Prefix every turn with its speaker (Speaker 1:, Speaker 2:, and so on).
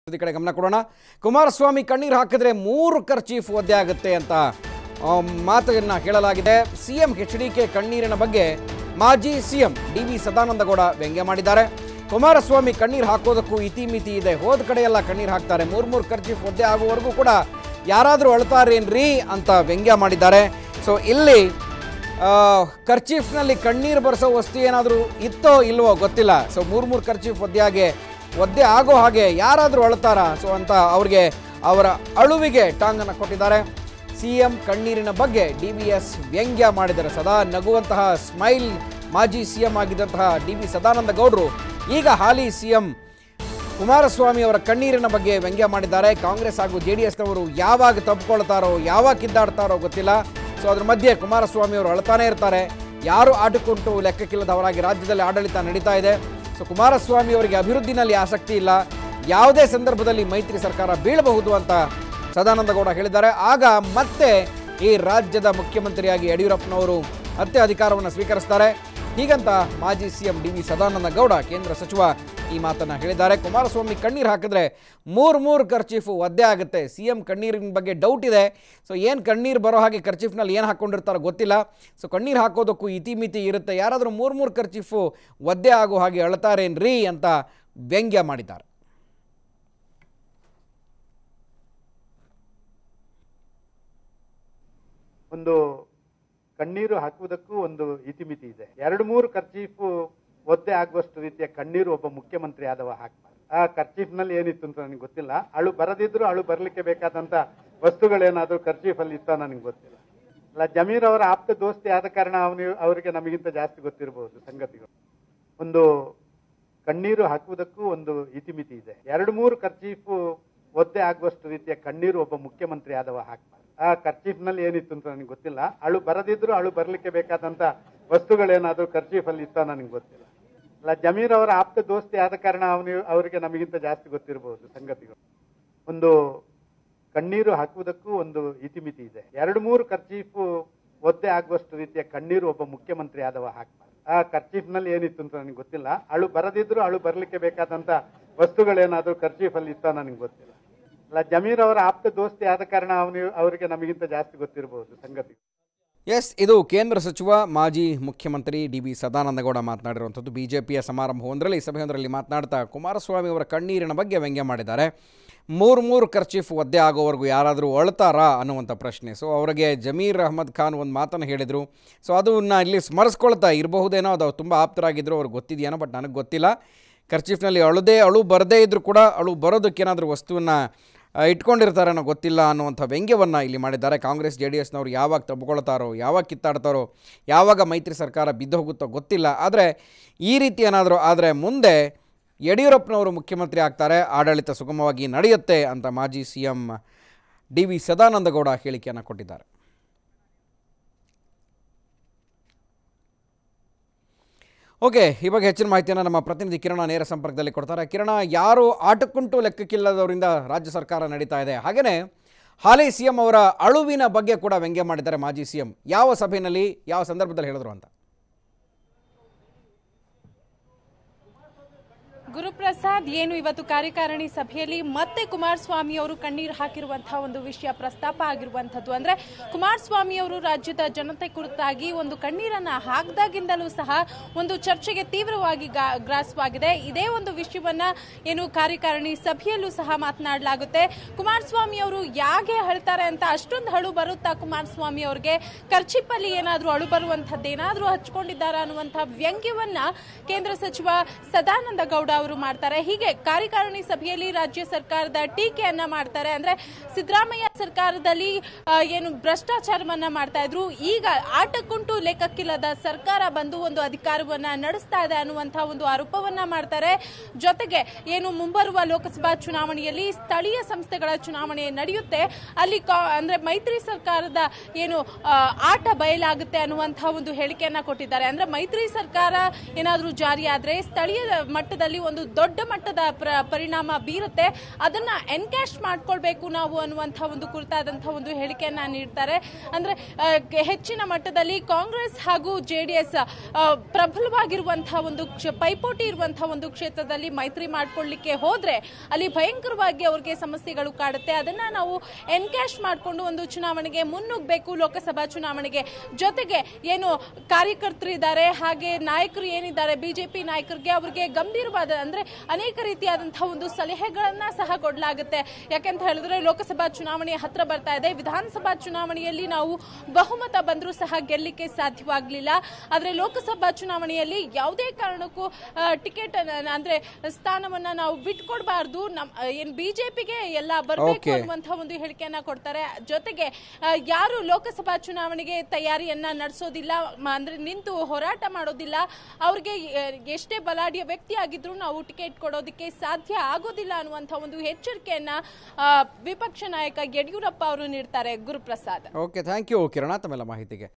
Speaker 1: ಈ ಕಡೆ ಗಮನ ಕೊಡೋಣ ಕುಮಾರಸ್ವಾಮಿ ಕಣ್ಣೀರು ಹಾಕಿದ್ರೆ ಮೂರು ಖರ್ಚೀಫ್ ಒದ್ದೆ ಆಗುತ್ತೆ ಅಂತ ಆ, ಮಾತನ್ನ ಕೇಳಲಾಗಿದೆ ಸಿಎಂ ಎಚ್ ಡಿ ಕೆ ಕಣ್ಣೀರಿನ ಬಗ್ಗೆ ಮಾಜಿ ಸಿಎಂ ಡಿ ವಿ ಸದಾನಂದಗೌಡ ವ್ಯಂಗ್ಯ ಮಾಡಿದ್ದಾರೆ ಕುಮಾರಸ್ವಾಮಿ ಕಣ್ಣೀರು ಹಾಕೋದಕ್ಕೂ ಇತಿಮಿತಿ ಇದೆ ಹೋದ ಕಡೆ ಎಲ್ಲ ಕಣ್ಣೀರು ಹಾಕ್ತಾರೆ ಮೂರು ಮೂರು ಖರ್ಚೀಫ್ ಒದ್ದೆ ಆಗುವವರೆಗೂ ಕೂಡ ಯಾರಾದರೂ ಅಳ್ತಾರೇನ್ರಿ ಅಂತ ವ್ಯಂಗ್ಯ ಮಾಡಿದ್ದಾರೆ ಸೊ ಇಲ್ಲಿ ಆ, ಕರ್ಚೀಫ್ನಲ್ಲಿ ಕಣ್ಣೀರು ಬರೆಸೋ ವಸ್ತು ಏನಾದರೂ ಇತ್ತೋ ಇಲ್ವೋ ಗೊತ್ತಿಲ್ಲ ಸೊ ಮೂರು ಮೂರು ಕರ್ಚೀಫ್ ಒದ್ದೆಯಾಗೆ ಒದ್ದೆ ಆಗೋ ಹಾಗೆ ಯಾರಾದರೂ ಅಳ್ತಾರಾ ಸೊ ಅಂತ ಅವ್ರಿಗೆ ಅವರ ಅಳುವಿಗೆ ಟಾಂಗನ್ನು ಕೊಟ್ಟಿದ್ದಾರೆ ಸಿ ಎಂ ಕಣ್ಣೀರಿನ ಬಗ್ಗೆ ಡಿ ಬಿ ಎಸ್ ವ್ಯಂಗ್ಯ ಮಾಡಿದ್ದಾರೆ ಸದಾ ನಗುವಂತಹ ಸ್ಮೈಲ್ ಮಾಜಿ ಸಿ ಎಂ ಆಗಿದ್ದಂತಹ ಡಿ ವಿ ಸದಾನಂದ ಗೌಡರು ಈಗ ಹಾಲಿ ಸಿ ಎಂ ಕುಮಾರಸ್ವಾಮಿ ಅವರ ಕಣ್ಣೀರಿನ ಬಗ್ಗೆ ವ್ಯಂಗ್ಯ ಮಾಡಿದ್ದಾರೆ ಕಾಂಗ್ರೆಸ್ ಹಾಗೂ ಜೆ ಡಿ ಎಸ್ನವರು ಯಾವಾಗ ತಪ್ಪಿಕೊಳ್ತಾರೋ ಯಾವಾಗ ಕಿದ್ದಾಡ್ತಾರೋ ಗೊತ್ತಿಲ್ಲ ಸೊ ಅದ್ರ ಮಧ್ಯೆ ಕುಮಾರಸ್ವಾಮಿ ಅವರು ಅಳ್ತಾನೆ ಇರ್ತಾರೆ ಯಾರು ಆಟಕ್ಕುಂಟು ಲೆಕ್ಕಕ್ಕಿಲ್ಲದವರಾಗಿ ರಾಜ್ಯದಲ್ಲಿ ಆಡಳಿತ ನಡೀತಾ ಇದೆ ಸೊ ಕುಮಾರಸ್ವಾಮಿ ಅವರಿಗೆ ಅಭಿವೃದ್ಧಿನಲ್ಲಿ ಆಸಕ್ತಿ ಇಲ್ಲ ಯಾವುದೇ ಸಂದರ್ಭದಲ್ಲಿ ಮೈತ್ರಿ ಸರ್ಕಾರ ಬೀಳಬಹುದು ಅಂತ ಸದಾನಂದಗೌಡ ಹೇಳಿದ್ದಾರೆ ಆಗ ಮತ್ತೆ ಈ ರಾಜ್ಯದ ಮುಖ್ಯಮಂತ್ರಿಯಾಗಿ ಯಡಿಯೂರಪ್ಪನವರು ಮತ್ತೆ ಅಧಿಕಾರವನ್ನು ಸ್ವೀಕರಿಸ್ತಾರೆ ಹೀಗಂತ ಮಾಜಿ CM D V Sadananda Gowda ಕೇಂದ್ರ ಸಚಿವ ಈ ಮಾತನ್ನ ಹೇಳಿದ್ದಾರೆ ಕುಮಾರಸ್ವಾಮಿ ಕಣ್ಣೀರು ಹಾಕಿದ್ರೆ ಮೂರು ಮೂರು ಖರ್ಚೀಫು ಒದ್ದೆ ಆಗುತ್ತೆ ಸಿ ಎಂ ಕಣ್ಣೀರಿನ ಬಗ್ಗೆ ಡೌಟ್ ಇದೆ ಸೊ ಏನು ಕಣ್ಣೀರು ಬರೋ ಹಾಗೆ ಖರ್ಚೀಫ್ನಲ್ಲಿ ಏನು ಹಾಕ್ಕೊಂಡಿರ್ತಾರೋ ಗೊತ್ತಿಲ್ಲ ಸೊ ಕಣ್ಣೀರು ಹಾಕೋದಕ್ಕೂ ಇತಿಮಿತಿ ಇರುತ್ತೆ ಯಾರಾದರೂ ಮೂರು ಮೂರು ಖರ್ಚೀಫು ಒದ್ದೆ ಆಗೋ ಹಾಗೆ ಅಳ್ತಾರೇನ್ರಿ ಅಂತ ವ್ಯಂಗ್ಯ ಮಾಡಿದ್ದಾರೆ
Speaker 2: ಒಂದು ಕಣ್ಣೀರು ಹಾಕುವುದಕ್ಕೂ ಒಂದು ಇತಿಮಿತಿ ಇದೆ ಎರಡು ಮೂರು ಕರ್ಚೀಫು ಒದ್ದೆ ಆಗುವಷ್ಟು ರೀತಿಯ ಕಣ್ಣೀರು ಒಬ್ಬ ಮುಖ್ಯಮಂತ್ರಿ ಆದವ ಹಾಕ್ಬಾರ್ದು ಆ ಕರ್ಚೀಫ್ ನಲ್ಲಿ ಏನಿತ್ತು ಅಂತ ನನಗೆ ಗೊತ್ತಿಲ್ಲ ಅಳು ಬರದಿದ್ರು ಅಳು ಬರ್ಲಿಕ್ಕೆ ಬೇಕಾದಂತ ವಸ್ತುಗಳೇನಾದ್ರೂ ಕರ್ಚೀಫ್ ಅಲ್ಲಿ ಇತ್ತ ನನಗೆ ಗೊತ್ತಿಲ್ಲ ಅಲ್ಲ ಜಮೀರ್ ಅವರ ಆಪ್ತ ದೋಸ್ತಿ ಆದ ಕಾರಣ ಅವನು ಅವರಿಗೆ ನಮಗಿಂತ ಜಾಸ್ತಿ ಗೊತ್ತಿರಬಹುದು ಸಂಗತಿಗಳು ಒಂದು ಕಣ್ಣೀರು ಹಾಕುವುದಕ್ಕೂ ಒಂದು ಇತಿಮಿತಿ ಇದೆ ಎರಡು ಮೂರು ಕರ್ಚೀಫು ಒದ್ದೆ ಆಗುವಷ್ಟು ರೀತಿಯ ಕಣ್ಣೀರು ಒಬ್ಬ ಮುಖ್ಯಮಂತ್ರಿ ಆದವ ಹಾಕ್ಬಾರ್ದು ಆ ಕರ್ಚೀಫ್ ನಲ್ಲಿ ಏನಿತ್ತು ಅಂತ ನನಗೆ ಗೊತ್ತಿಲ್ಲ ಅಳು ಬರದಿದ್ರು ಅಳು ಬರ್ಲಿಕ್ಕೆ ಬೇಕಾದಂತ ವಸ್ತುಗಳೇನಾದ್ರೂ ಕರ್ಚೀಫ್ ಅಲ್ಲಿ ಇತ್ತ ನನಗೆ ಗೊತ್ತಿಲ್ಲ ಅಲ್ಲ ಜಮೀರ್ ಅವರ ಆಪ್ತ ದೋಸ್ತಿ ಆದ ಕಾರಣ ಅವನು ಅವರಿಗೆ ನಮಗಿಂತ ಜಾಸ್ತಿ ಗೊತ್ತಿರಬಹುದು ಸಂಗತಿಗಳು ಒಂದು ಕಣ್ಣೀರು ಹಾಕುವುದಕ್ಕೂ ಒಂದು ಇತಿಮಿತಿ ಇದೆ ಎರಡು ಮೂರು ಕರ್ಚೀಫು ಒದ್ದೆ ಆಗುವಷ್ಟು ರೀತಿಯ ಕಣ್ಣೀರು ಒಬ್ಬ ಮುಖ್ಯಮಂತ್ರಿ ಆದವ ಹಾಕ್ಬಾರ್ದು ಆ ಕರ್ಚೀಫ್ ನಲ್ಲಿ ಏನಿತ್ತು ಅಂತ ನನಗೆ ಗೊತ್ತಿಲ್ಲ ಅಳು ಬರದಿದ್ರು ಅಳು ಬರ್ಲಿಕ್ಕೆ ಬೇಕಾದಂತ ವಸ್ತುಗಳೇನಾದ್ರೂ ಕರ್ಚೀಫ್ ಅಲ್ಲಿ ಇತ್ತ ನನಗೆ ಗೊತ್ತಿಲ್ಲ ಅಲ್ಲ ಜಮೀರ್ ಅವರ ಆಪ್ತ ದೋಸ್ತಿ ಆದ ಕಾರಣ ಅವನು ಅವರಿಗೆ ನಮಗಿಂತ ಜಾಸ್ತಿ ಗೊತ್ತಿರಬಹುದು ಸಂಗತಿ
Speaker 1: ಎಸ್ ಇದು ಕೇಂದ್ರ ಸಚಿವ ಮಾಜಿ ಮುಖ್ಯಮಂತ್ರಿ ಡಿ ಬಿ ಸದಾನಂದಗೌಡ ಮಾತನಾಡಿರುವಂಥದ್ದು ಬಿ ಜೆ ಪಿಯ ಸಮಾರಂಭವೊಂದರಲ್ಲಿ ಸಭೆಯೊಂದರಲ್ಲಿ ಮಾತನಾಡ್ತಾ ಕುಮಾರಸ್ವಾಮಿ ಅವರ ಕಣ್ಣೀರಿನ ಬಗ್ಗೆ ವ್ಯಂಗ್ಯ ಮಾಡಿದ್ದಾರೆ ಮೂರು ಮೂರು ಖರ್ಚೀಫ್ ಒದ್ದೆ ಆಗೋವರೆಗೂ ಯಾರಾದರೂ ಅಳ್ತಾರಾ ಅನ್ನುವಂಥ ಪ್ರಶ್ನೆ ಸೊ ಅವರಿಗೆ ಜಮೀರ್ ಅಹಮದ್ ಖಾನ್ ಒಂದು ಮಾತನ್ನು ಹೇಳಿದರು ಸೊ ಅದನ್ನು ಇಲ್ಲಿ ಸ್ಮರಿಸ್ಕೊಳ್ತಾ ಇರಬಹುದೇನೋ ಅದು ತುಂಬ ಆಪ್ತರಾಗಿದ್ದರು ಅವ್ರಿಗೆ ಗೊತ್ತಿದೆಯೇನೋ ಬಟ್ ನನಗೆ ಗೊತ್ತಿಲ್ಲ ಖರ್ಚೀಫ್ನಲ್ಲಿ ಅಳುದೇ ಅಳು ಬರದೇ ಇದ್ದರೂ ಕೂಡ ಅಳು ಬರೋದಕ್ಕೇನಾದರೂ ವಸ್ತುವನ್ನು ಆ, ಇಟ್ಕೊಂಡಿರ್ತಾರೇನೋ ಗೊತ್ತಿಲ್ಲ ಅನ್ನುವಂಥ ವ್ಯಂಗ್ಯವನ್ನು ಇಲ್ಲಿ ಮಾಡಿದ್ದಾರೆ ಕಾಂಗ್ರೆಸ್ ಜೆ ಡಿ ಎಸ್ನವರು ಯಾವಾಗ ತಬ್ಕೊಳ್ತಾರೋ ಯಾವಾಗ ಕಿತ್ತಾಡ್ತಾರೋ ಯಾವಾಗ ಮೈತ್ರಿ ಸರ್ಕಾರ ಬಿದ್ದು ಹೋಗುತ್ತೋ ಗೊತ್ತಿಲ್ಲ ಆದರೆ ಈ ರೀತಿ ಏನಾದರೂ ಆದರೆ ಮುಂದೆ ಯಡಿಯೂರಪ್ಪನವರು ಮುಖ್ಯಮಂತ್ರಿ ಆಗ್ತಾರೆ ಆಡಳಿತ ಸುಗಮವಾಗಿ ನಡೆಯುತ್ತೆ ಅಂತ ಮಾಜಿ C M D V Sadananda Gowda ಹೇಳಿಕೆಯನ್ನು ಕೊಟ್ಟಿದ್ದಾರೆ ಓಕೆ ಈ ಬಗ್ಗೆ ಹೆಚ್ಚಿನ ಮಾಹಿತಿಯನ್ನು ನಮ್ಮ ಪ್ರತಿನಿಧಿ ಕಿರಣ ನೇರ ಸಂಪರ್ಕದಲ್ಲಿ ಕೊಡ್ತಾರೆ ಕಿರಣ ಯಾರು ಆಟಕ್ಕುಂಟು ಲೆಕ್ಕಕ್ಕಿಲ್ಲದವರಿಂದ ರಾಜ್ಯ ಸರ್ಕಾರ ನಡೀತಾ ಇದೆ ಹಾಗೆಯೇ ಹಾಲಿ ಸಿ ಎಂ ಅವರ ಅಳುವಿನ ಬಗ್ಗೆ ಕೂಡ ವ್ಯಂಗ್ಯ ಮಾಡಿದ್ದಾರೆ ಮಾಜಿ ಸಿ ಎಂ ಯಾವ ಸಭೆಯಲ್ಲಿ ಯಾವ ಸಂದರ್ಭದಲ್ಲಿ ಹೇಳಿದ್ರು ಅಂತ
Speaker 3: ಗುರುಪ್ರಸಾದ್ ಏನು ಇವತ್ತು ಕಾರ್ಯಕಾರಿಣಿ ಸಭೆಯಲ್ಲಿ ಮತ್ತೆ ಕುಮಾರಸ್ವಾಮಿ ಅವರು ಕಣ್ಣೀರು ಹಾಕಿರುವಂತಹ ಒಂದು ವಿಷಯ ಪ್ರಸ್ತಾಪ ಆಗಿರುವಂತದ್ದು ಅಂದ್ರೆ ಕುಮಾರಸ್ವಾಮಿ ಅವರು ರಾಜ್ಯದ ಜನತೆ ಕುರಿತಾಗಿ ಒಂದು ಕಣ್ಣೀರನ್ನ ಹಾಕ್ದಾಗಿಂದಲೂ ಸಹ ಒಂದು ಚರ್ಚೆಗೆ ತೀವ್ರವಾಗಿ ಗಾ- ಗ್ರಾಸವಾಗಿದೆ ಇದೇ ಒಂದು ವಿಷಯವನ್ನ ಏನು ಕಾರ್ಯಕಾರಿಣಿ ಸಭೆಯಲ್ಲೂ ಸಹ ಮಾತನಾಡಲಾಗುತ್ತೆ ಕುಮಾರಸ್ವಾಮಿ ಅವರು ಯಾಕೆ ಹೇಳ್ತಾರೆ ಅಂತ ಅಷ್ಟೊಂದು ಹಳು ಬರುತ್ತಾ ಕುಮಾರಸ್ವಾಮಿ ಅವರಿಗೆ ಖರ್ಚಿಪ್ಪಲ್ಲಿ ಏನಾದ್ರೂ ಅಳು ಬರುವಂತದ್ದೇನಾದ್ರೂ ಹಚ್ಕೊಂಡಿದ್ದಾರಾ ಅನ್ನುವಂತಹ ವ್ಯಂಗ್ಯವನ್ನ ಕೇಂದ್ರ ಸಚಿವ ಸದಾನಂದ ಗೌಡ ಅವರು ಮಾಡ್ತಾರೆ ಹೀಗೆ ಕಾರ್ಯಕಾರಿಣಿ ಸಭೆಯಲ್ಲಿ ರಾಜ್ಯ ಸರ್ಕಾರದ ಟೀಕೆಯನ್ನ ಮಾಡ್ತಾರೆ ಅಂದ್ರೆ ಸಿದ್ದರಾಮಯ್ಯ ಸರ್ಕಾರದಲ್ಲಿ ಆ, ಏನು ಭ್ರಷ್ಟಾಚಾರವನ್ನ ಮಾಡ್ತಾ ಇದ್ರು ಈಗ ಆಟಕ್ಕುಂಟು ಲೆಕ್ಕಕ್ಕಿಲ್ಲದ ಸರ್ಕಾರ ಬಂದು ಒಂದು ಅಧಿಕಾರವನ್ನ ನಡೆಸ್ತಾ ಇದೆ ಅನ್ನುವಂತಹ ಒಂದು ಆರೋಪವನ್ನ ಮಾಡ್ತಾರೆ ಜೊತೆಗೆ ಏನು ಮುಂಬರುವ ಲೋಕಸಭಾ ಚುನಾವಣೆಯಲ್ಲಿ ಸ್ಥಳೀಯ ಸಂಸ್ಥೆಗಳ ಚುನಾವಣೆ ನಡೆಯುತ್ತೆ ಅಲ್ಲಿ ಕಾ- ಅಂದ್ರೆ ಮೈತ್ರಿ ಸರ್ಕಾರದ ಏನು ಆ, ಆಟ ಬಯಲಾಗುತ್ತೆ ಅನ್ನುವಂತಹ ಒಂದು ಹೇಳಿಕೆಯನ್ನ ಕೊಟ್ಟಿದ್ದಾರೆ ಅಂದ್ರೆ ಮೈತ್ರಿ ಸರ್ಕಾರ ಏನಾದ್ರೂ ಜಾರಿಯಾದ್ರೆ ಸ್ಥಳೀಯ ಮಟ್ಟದಲ್ಲಿ ಒಂದು ದೊಡ್ಡ ಮಟ್ಟದ ಪ್ರ- ಪರಿಣಾಮ ಬೀರುತ್ತೆ ಅದನ್ನ ಎನ್ಕ್ಯಾಶ್ ಮಾಡ್ಕೊಳ್ಬೇಕು ನಾವು ಅನ್ನುವಂತಹ ಒಂದು ಕುರಿತಾದಂತಹ ಒಂದು ಹೇಳಿಕೆಯನ್ನ ನೀಡ್ತಾರೆ ಅಂದ್ರೆ ಆ, ಕೆ- ಹೆಚ್ಚಿನ ಮಟ್ಟದಲ್ಲಿ ಕಾಂಗ್ರೆಸ್ ಹಾಗೂ ಜೆಡಿಎಸ್ ಪ್ರಬಲವಾಗಿರುವಂತಹ ಒಂದು ಕ್ಷ- ಪೈಪೋಟಿ ಇರುವಂತಹ ಒಂದು ಕ್ಷೇತ್ರದಲ್ಲಿ ಮೈತ್ರಿ ಮಾಡ್ಕೊಳ್ಳಿಕ್ಕೆ ಹೋದ್ರೆ ಅಲ್ಲಿ ಭಯಂಕರವಾಗಿ ಅವ್ರಿಗೆ ಸಮಸ್ಯೆಗಳು ಕಾಡುತ್ತೆ ಅದನ್ನ ನಾವು ಎನ್ಕ್ಯಾಶ್ ಮಾಡಿಕೊಂಡು ಒಂದು ಚುನಾವಣೆಗೆ ಮುನ್ನುಗ್ಬೇಕು ಲೋಕಸಭಾ ಚುನಾವಣೆಗೆ ಜೊತೆಗೆ ಏನು ಕಾರ್ಯಕರ್ತರು ಇದ್ದಾರೆ ಹಾಗೆ ನಾಯಕರು ಏನಿದ್ದಾರೆ ಬಿಜೆಪಿ ನಾಯಕರಿಗೆ ಅವರಿಗೆ ಗಂಭೀರವಾದ ಅಂದ್ರೆ ಅನೇಕ ರೀತಿಯಾದಂತಹ ಒಂದು ಸಲಹೆಗಳನ್ನ ಸಹ ಕೊಡಲಾಗುತ್ತೆ ಯಾಕಂತ ಹೇಳಿದ್ರೆ ಲೋಕಸಭಾ ಚುನಾವಣೆ ಹತ್ರ ಬರ್ತಾ ಇದೆ ವಿಧಾನಸಭಾ ಚುನಾವಣೆಯಲ್ಲಿ ನಾವು ಬಹುಮತ ಬಂದರೂ ಸಹ ಗೆಲ್ಲಿಕ್ಕೆ ಸಾಧ್ಯವಾಗಲಿಲ್ಲ ಆದ್ರೆ ಲೋಕಸಭಾ ಚುನಾವಣೆಯಲ್ಲಿ ಯಾವುದೇ ಕಾರಣಕ್ಕೂ ಆ, ಟಿಕೆಟ್ ಅನ್ನ- ಅಂದ್ರೆ ಸ್ಥಾನವನ್ನ ನಾವು ಬಿಟ್ಕೊಡ್ಬಾರ್ದು ನಮ್ ಏನ್ ಬಿಜೆಪಿಗೆ ಎಲ್ಲ ಬರಬೇಕು
Speaker 1: Okay.
Speaker 3: ಅನ್ನುವಂತಹ ಒಂದು ಹೇಳಿಕೆಯನ್ನ ಕೊಡ್ತಾರೆ ಜೊತೆಗೆ ಆ, ಯಾರು ಲೋಕಸಭಾ ಚುನಾವಣೆಗೆ ತಯಾರಿಯನ್ನ ನಡೆಸೋದಿಲ್ಲ ಮ- ಅಂದ್ರೆ ನಿಂತು ಹೋರಾಟ ಮಾಡೋದಿಲ್ಲ ಅವ್ರಿಗೆ ಎ- ಎಷ್ಟೇ ಬಲಾಢ್ಯ ವ್ಯಕ್ತಿ ಆಗಿದ್ರು ನಾವು ಟಿಕೆಟ್ ಕೊಡೋದಕ್ಕೆ ಸಾಧ್ಯ ಆಗೋದಿಲ್ಲ ಅನ್ನುವಂಥ ಒಂದು ಎಚ್ಚರಿಕೆಯನ್ನ ಆ, ವಿಪಕ್ಷ ನಾಯಕ ಯಡಿಯೂರಪ್ಪ ಅವರು ನೀಡ್ತಾರೆ Guruprasad
Speaker 1: okay thank you Kirana ತಮ್ಮೆಲ್ಲ ಮಾಹಿತಿಗೆ